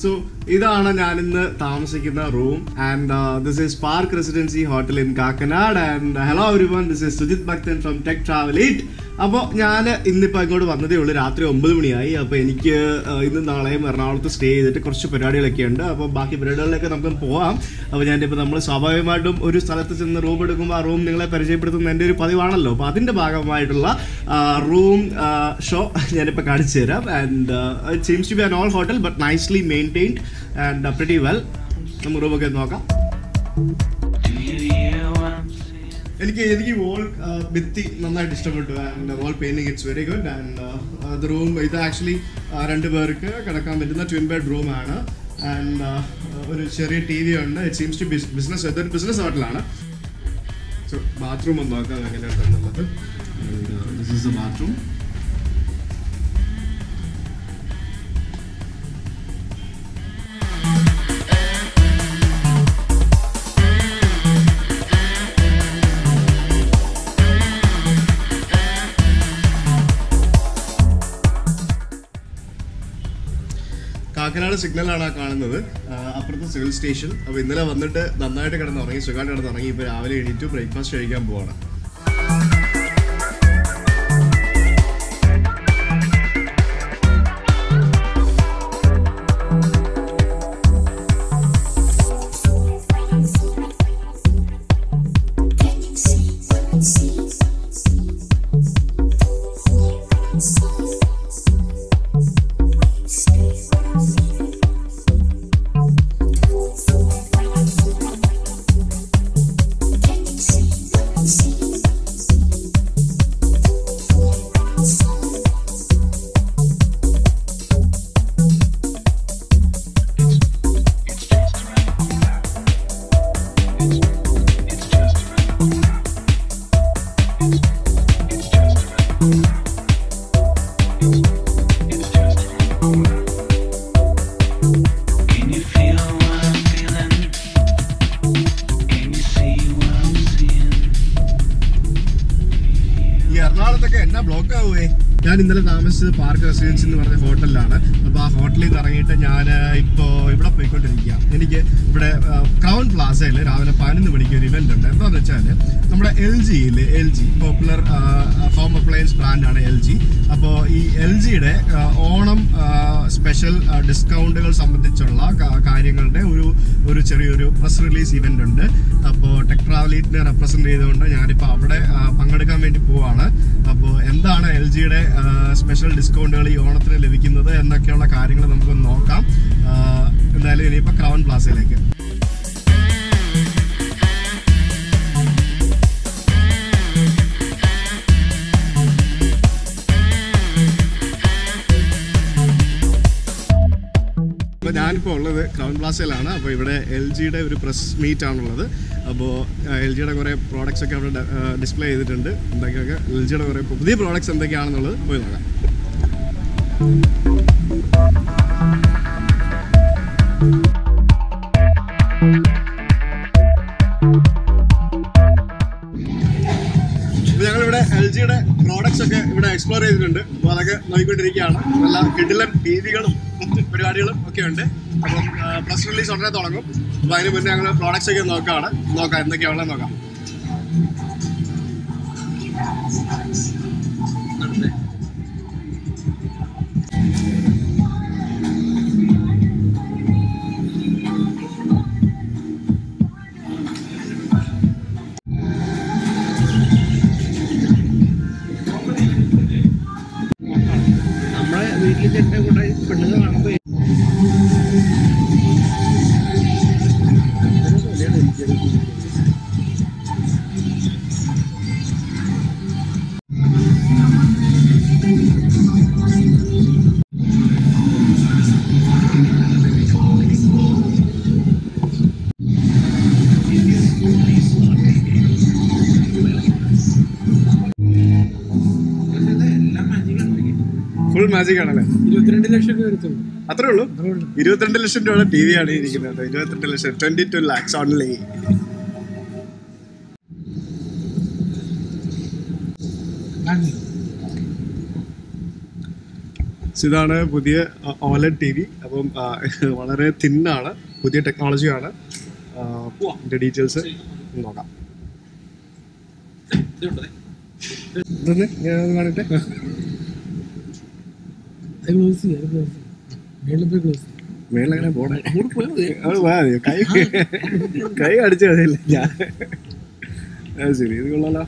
So ഇതാണ് ഞാൻ ഇന്ന് താമസിക്കുന്ന room and this is park residency hotel in Kakkanad and hello everyone this is Sujith Bhakthan from tech travel it അപ്പോൾ ഞാൻ ഇന്നിപ്പോൾ ഇങ്ങോട്ട് വന്നതേ ഉള്ളൂ രാത്രി ഒമ്പത് മണിയായി അപ്പോൾ എനിക്ക് uh, ഇന്നും നാളെയും എറണാകുളത്ത് സ്റ്റേ ചെയ്തിട്ട് കുറച്ച് പരിപാടികളൊക്കെ ഉണ്ട് അപ്പോൾ ബാക്കി പരിപാടികളിലേക്ക് നമുക്ക് പോവാം അപ്പോൾ ഞാനിപ്പോൾ നമ്മൾ സ്വാഭാവികമായിട്ടും ഒരു സ്ഥലത്ത് ചെന്ന് റൂം എടുക്കുമ്പോൾ ആ റൂം നിങ്ങളെ പരിചയപ്പെടുത്തുന്ന എൻ്റെ ഒരു പതിവാണല്ലോ അപ്പോൾ അതിൻ്റെ ഭാഗമായിട്ടുള്ള റൂം ഷോ ഞാനിപ്പോൾ കാണിച്ചു തരാം and it seems to be an old hotel but nicely maintained and pretty well നമുക്ക് റൂമൊക്കെ നോക്കാം എനിക്ക് എനിക്ക് വോൾ ഭിത്തി നന്നായിട്ട് ഇഷ്ടപ്പെട്ടു and wall painting it's very good and അത് റൂം ഇത് ആക്ച്വലി രണ്ട് പേർക്ക് കിടക്കാൻ പറ്റുന്ന ട്വിൻ ബെഡ് റൂം ആണ് ആൻഡ് ഒരു ചെറിയ ടി വി ഉണ്ട് ഇറ്റ് സീംസ് ടു ബിസിനസ് ഇതൊരു ബിസിനസ് ഹോട്ടലാണ് സോ ബാത്റൂം ഒന്ന് നോക്കാം എങ്ങനെയുണ്ടെന്നുള്ളത് this is the bathroom Kakkanad സിഗ്നലാണ് ആ കാണുന്നത് ആ, അപ്പുറത്തെ സിവിൽ സ്റ്റേഷൻ അപ്പോൾ ഇന്നലെ വന്നിട്ട് നന്നായിട്ട് കിടന്ന് ഉറങ്ങി സുഖമായിട്ട് കിടന്ന് ഉറങ്ങി ഇപ്പോൾ രാവിലെ എണീറ്റു ബ്രേക്ക്ഫാസ്റ്റ് കഴിക്കാൻ പോവാണ് Can you feel what I'm feeling? Can you see what I'm seeing? ഈ എറണാകുളത്തൊക്കെ എന്നാ ബ്ലോക്ക് ആവുമേ ഞാൻ ഇന്നലെ താമസിച്ചത് പാർക്ക് റെസിഡൻസി എന്ന് പറഞ്ഞ ഹോട്ടലിലാണ് അപ്പോൾ ആ ഹോട്ടലിൽ നിന്ന് ഇറങ്ങിയിട്ട് ഞാൻ ഇപ്പോൾ ഇവിടെ പോയിക്കൊണ്ടിരിക്കുക എനിക്ക് ഇവിടെ ക്രൗൺ പ്ലാസയിൽ രാവിലെ പതിനൊന്ന് മണിക്ക് ഒരു ഇവന്റ് ഉണ്ട് എന്താണെന്ന് വെച്ചാൽ നമ്മുടെ എൽ ജിയിൽ L G popular home appliance ബ്രാൻഡാണ് എൽ ജി അപ്പോൾ ഈ എൽ ജിയുടെ ഓണം സ്പെഷ്യൽ ഡിസ്കൗണ്ടുകൾ സംബന്ധിച്ചുള്ള കാ- കാര്യങ്ങളുടെ ഒരു ഒരു ചെറിയൊരു പ്രസ് റിലീസ് ഇവന്റ് ഉണ്ട് അപ്പോൾ ടെക് ട്രാവലീറ്റിനെ റെപ്രസെന്റ് ചെയ്തുകൊണ്ട് ഞാനിപ്പോൾ അവിടെ ആ, പങ്കെടുക്കാൻ വേണ്ടി പോവാണ് അപ്പോൾ എന്താണ് എൽ ജിയുടെ സ്പെഷ്യൽ ഡിസ്കൗണ്ടുകൾ ഈ ഓണത്തിന് ലഭിക്കുന്നത് എന്നൊക്കെയുള്ള കാര്യങ്ങൾ നമുക്ക് നോക്കാം ആ, എന്തായാലും ഇനിയിപ്പോൾ ക്രൗൺ പ്ലാസയിലേക്ക് അപ്പോൾ ഞാനിപ്പോൾ ഉള്ളത് ക്രൗൺ പ്ലാസയിലാണ് അപ്പോൾ ഇവിടെ എൽ ജിയുടെ ഒരു പ്രസ് മീറ്റ് ആണുള്ളത് അപ്പോൾ എൽ ജിയുടെ കുറേ പ്രോഡക്റ്റ്സ് ഒക്കെ അവിടെ ഡിസ്പ്ലേ ചെയ്തിട്ടുണ്ട് എന്തൊക്കെയൊക്കെ എൽ ജിയുടെ കുറേ പുതിയ പ്രോഡക്റ്റ്സ് എന്തൊക്കെയാണെന്നുള്ളത് പോയി നോക്കാം അപ്പോൾ ഞങ്ങളിവിടെ എൽ ജിയുടെ പ്രോഡക്റ്റ്സ് ഒക്കെ ഇവിടെ എക്സ്പ്ലോർ ചെയ്തിട്ടുണ്ട് അപ്പോൾ അതൊക്കെ നോക്കിക്കൊണ്ടിരിക്കുകയാണ് നല്ല കിടിലൻ ടി വികളും മറ്റ് പരിപാടികളും ഒക്കെ ഉണ്ട് അപ്പം പ്രസ് റിലീസ് ഉടനെ തുടങ്ങും അപ്പോൾ അതിന് മുന്നേ ഞങ്ങൾ പ്രോഡക്റ്റ്സ് ഒക്കെ നോക്കുകയാണ് നോക്കാം എന്തൊക്കെയാണുള്ളത് നോക്കാം നമ്മളെ വീട്ടിൽ ചെട്ട കൂടെ പെണ്ണുങ്ങൾ കാണുമ്പോ എല്ലാം മാജിക്കാണ് ഫുൾ മാജിക് ആണല്ലേ ഇരുപത്തിരണ്ട് ലക്ഷം രൂപ എടുത്തുള്ളൂ അത്രേ ഉള്ളൂ ഇരുപത്തിരണ്ട് ലക്ഷം രൂപയുടെ ടി വി ആണ് ഇരിക്കുന്നത് ഇരുപത്തിരണ്ട് ലക്ഷം ട്വന്റി ടു ലാക്സ് ഓൺലി ഇതാണ് പുതിയ ഓലഡ് ടി വി അപ്പം ആ, വളരെ തിന്നാണ് പുതിയ ടെക്നോളജിയാണ് ഇതിന്റെ ഡീറ്റെയിൽസ് നോക്കാം ഇതൊന്ന് ഞാൻ ഒന്ന് കാണട്ടെ മേളിലെങ്ങനെ പോണേ അവിടെ പോയാ മതി. കൈ കൈ അടിച്ചു മതിയല്ലേ ഞാൻ അത് ശരി ഇത് കൊള്ളാലോ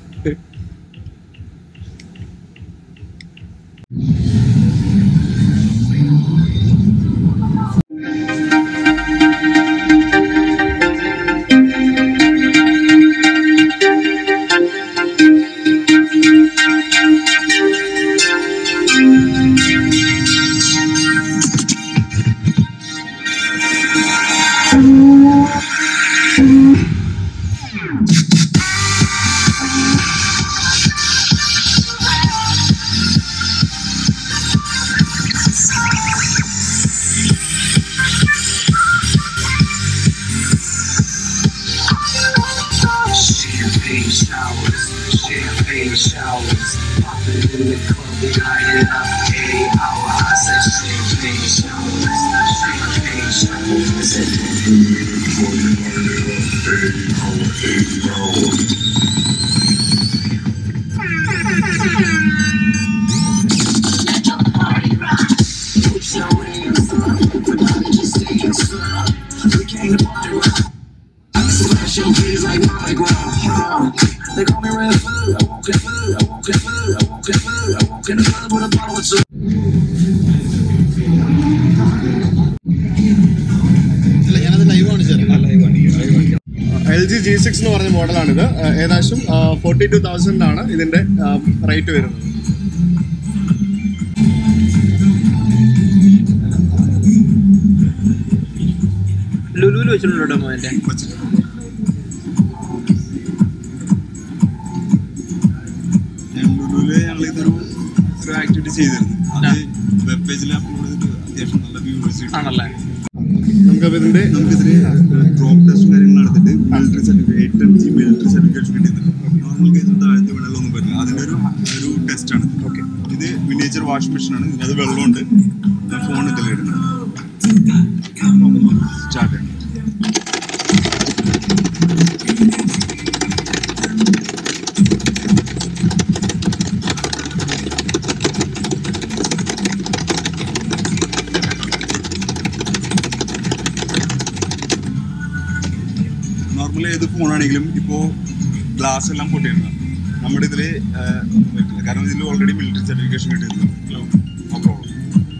Champagne showers, champagne showers. Popping in the club, we light it up. Eighty hour, I said champagne showers, champagne showers. They call me Red Food. I walk in food. I walk in food. I walk in food. I walk in the club with a bottle of soda. L G G six എന്ന് പറഞ്ഞ മോഡലാണിത് ആ, ഏകദേശം forty two thousand ആണ് ഇതിന്റെ rate വരുന്നത് ലുലുവിൽ വെച്ചിട്ടുണ്ടോ മോന്റെ ഞാൻ ലുലുവില് ഞങ്ങൾ ഇതൊരു ഒരു ആക്ടിവിറ്റി ചെയ്തിരുന്നു അത് വെബ് പേജിൽ അപ്ലോഡ് ചെയ്തിട്ട് അത്യാവശ്യം നല്ല വ്യൂവേഴ്സ് കിട്ടി ആണല്ലേ നമുക്കപ്പോൾ ഇതിന്റെ നമുക്കിതിൽ ഡ്രോപ്പ് ടെസ്റ്റ് കാര്യങ്ങൾ നടത്തിയിട്ട് military certificate eight N G military certification കിട്ടിയിട്ടുണ്ട് നോർമൽ കേസിൽ താഴ്ത്തി വെള്ളമൊന്നും പറ്റില്ല അതിൻ്റെ ഒരു ഒരു ടെസ്റ്റാണ് ഓക്കെ ഇത് മിനിയേച്ചർ വാഷ് മെഷീനാണ് ഇതിനകത്ത് വെള്ളമുണ്ട് ഞാൻ ഫോൺ ഇതിലിടുന്നത് സ്റ്റാർട്ട് ചെയ്യണം നോർമലി ഏത് ഫോണാണെങ്കിലും ഇപ്പോൾ ഗ്ലാസ് എല്ലാം പൊട്ടിയിട്ടുണ്ട് നമ്മുടെ ഇതിൽ പറ്റില്ല കാരണം ഇതിൽ ഓൾറെഡി മിലിറ്ററി സർട്ടിഫിക്കേഷൻ കിട്ടിയിട്ടുണ്ട് നോ പ്രോബ്ലം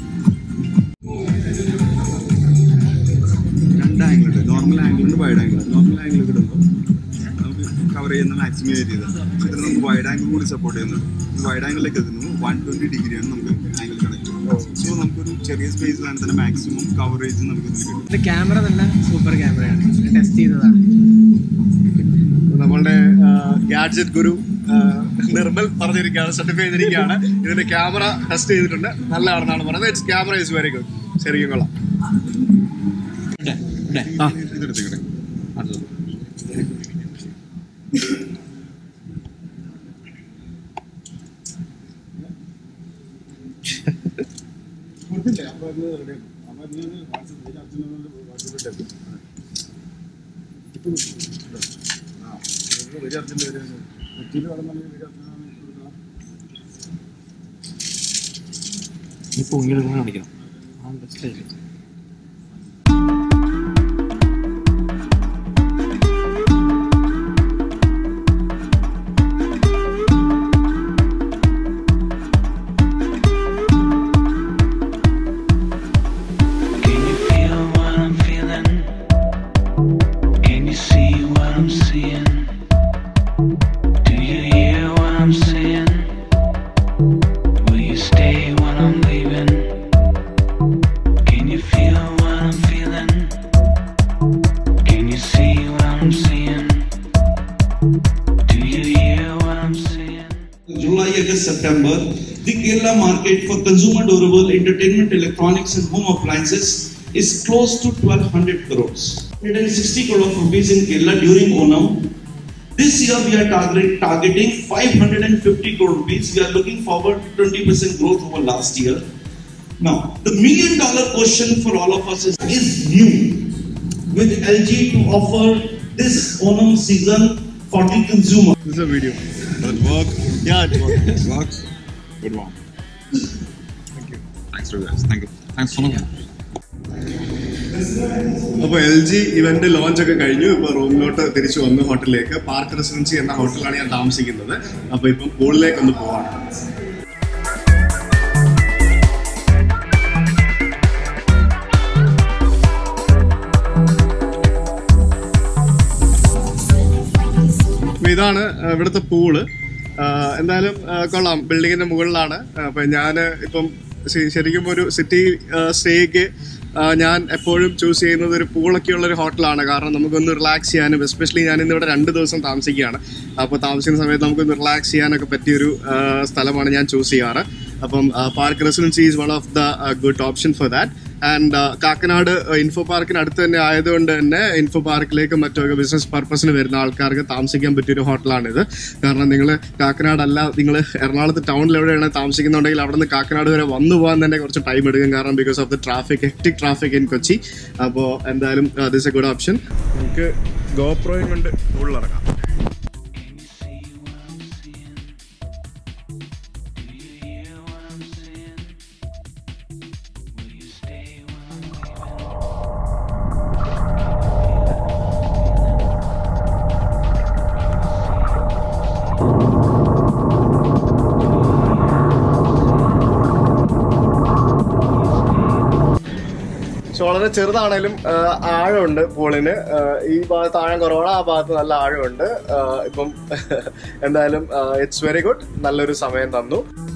രണ്ട് ആംഗിൾ ഉണ്ട് നോർമൽ ആംഗിൾ ഉണ്ട് വൈഡ് ആംഗിൾ നോർമൽ ആംഗിൾ കിട്ടുമ്പോൾ നമുക്ക് കവർ ചെയ്യുന്ന മാക്സിമം ഏരിയ ഇതാണ് ഇതിൽ നമുക്ക് വൈഡ് ആംഗിൾ കൂടി സപ്പോർട്ട് ചെയ്യുന്നുണ്ട് ഈ വൈഡ് ആംഗിളിലേക്ക് എത്തുന്നു വൺ ട്വൻറ്റി ഡിഗ്രിയാണ് നമുക്ക് ആംഗിൾ കണക്ട് സോ നമുക്കൊരു ചെറിയ സ്പേസിലാണ് തന്നെ മാക്സിമം കവറേജ് നമുക്ക് ഇതിൽ കിട്ടും ഇത് ക്യാമറ തന്നെ സൂപ്പർ ക്യാമറയാണ് ടെസ്റ്റ് ചെയ്തതാണ് നമ്മളുടെ ഗാഡ്ജറ്റ് ഗുരു ആ, നിർമ്മൽ പറഞ്ഞിരിക്കുകയാണ് സർട്ടിഫൈ ചെയ്തിരിക്കുകയാണ് ഇതിന്റെ ക്യാമറ ടെസ്റ്റ് ചെയ്തിട്ടുണ്ട് നല്ലതാണെന്നാണ് പറയുന്നത് it's camera is very good ശരിക്കും കൊള്ളാം ഇതെടുത്തേക്കട്ടെ ഇപ്പോൾ ഇങ്ങനെ കാണിക്കണം Can you feel what I'm feeling? Can you see what I'm seeing? Do you hear what I'm saying? Will you stay when I'm leaving? Can you feel what I'm feeling? Can you see what I'm seeing? Do you hear what I'm saying? July, August, September, the Kerala market for consumer durable entertainment electronics and home appliances is close to 1200 crores. 160 crore of rupees in Kerala during Onam. This year we are target, targeting 550 crore rupees. We are looking forward to 20% growth over last year. Now, the million dollar question for all of us is, is new with LG to offer this Onam season for the consumer. This is a video. Does it work? Yeah, it works. It works. Good one. Thank you. Thanks to you guys. Thank you. Thanks so much. അപ്പോൾ L G event launch ഒക്കെ കഴിഞ്ഞു ഇപ്പോൾ റൂമിലോട്ട് തിരിച്ചു വന്നു ഹോട്ടലിലേക്ക് park residency എന്ന ഹോട്ടലിലാണ് ഞാൻ താമസിക്കുന്നത് അപ്പോൾ ഇപ്പം പൂളിലേക്ക് ഒന്ന് പോവാണ് അപ്പൊ ഇതാണ് ആ, ഇവിടുത്തെ പൂള് ആ, എന്തായാലും ആ, കൊള്ളാം ബിൽഡിങ്ങിന്റെ മുകളിലാണ് അപ്പൊ ഞാൻ ഇപ്പം ശ- ശരിക്കും ഒരു സിറ്റി സ്റ്റേക്ക് ഞാൻ എപ്പോഴും ചൂസ് ചെയ്യുന്നത് ഒരു പൂളൊക്കെ ഉള്ള ഒരു ഹോട്ടലാണ് കാരണം നമുക്കൊന്ന് റിലാക്സ് ചെയ്യാനും എസ്പെഷ്യലി ഞാൻ ഇന്ന് ഇവിടെ രണ്ട് ദിവസം താമസിക്കുകയാണ് അപ്പോൾ താമസിക്കുന്ന സമയത്ത് നമുക്കൊന്ന് റിലാക്സ് ചെയ്യാനൊക്കെ പറ്റിയൊരു ആ, സ്ഥലമാണ് ഞാൻ ചൂസ് ചെയ്യാറ് അപ്പം park residency is one of the good option for that and Kakkanad info പാർക്കിന് അടുത്ത് തന്നെ ആയതുകൊണ്ട് തന്നെ ഇൻഫോ പാർക്കിലേക്ക് മറ്റൊക്കെ ബിസിനസ് പർപ്പസിന് വരുന്ന ആൾക്കാർക്ക് താമസിക്കാൻ പറ്റിയൊരു ഹോട്ടലാണിത് കാരണം നിങ്ങൾ കാക്കനാട് അല്ല നിങ്ങൾ എറണാകുളത്ത് ടൗണിൽ എവിടെയാണ് താമസിക്കുന്നുണ്ടെങ്കിൽ അവിടെ നിന്ന് കാക്കനാട് വരെ വന്നു പോകാൻ തന്നെ കുറച്ച് ടൈം എടുക്കും കാരണം because of the traffic hectic traffic in Kochi അപ്പോൾ എന്തായാലും ദിസ് എ ഗുഡ് ഓപ്ഷൻ നമുക്ക് ഗോപ്രോയും കൊണ്ട് ഉള്ളിറങ്ങാം പക്ഷെ വളരെ ചെറുതാണേലും ആ, ആഴമുണ്ട് പൂളിന് ആ, ഈ ഭാഗത്ത് ആഴം കുറവാണ് ആ ഭാഗത്ത് നല്ല ആഴമുണ്ട് ആ, ഇപ്പം എന്തായാലും ഇറ്റ്സ് വെരി ഗുഡ് നല്ലൊരു സമയം തന്നു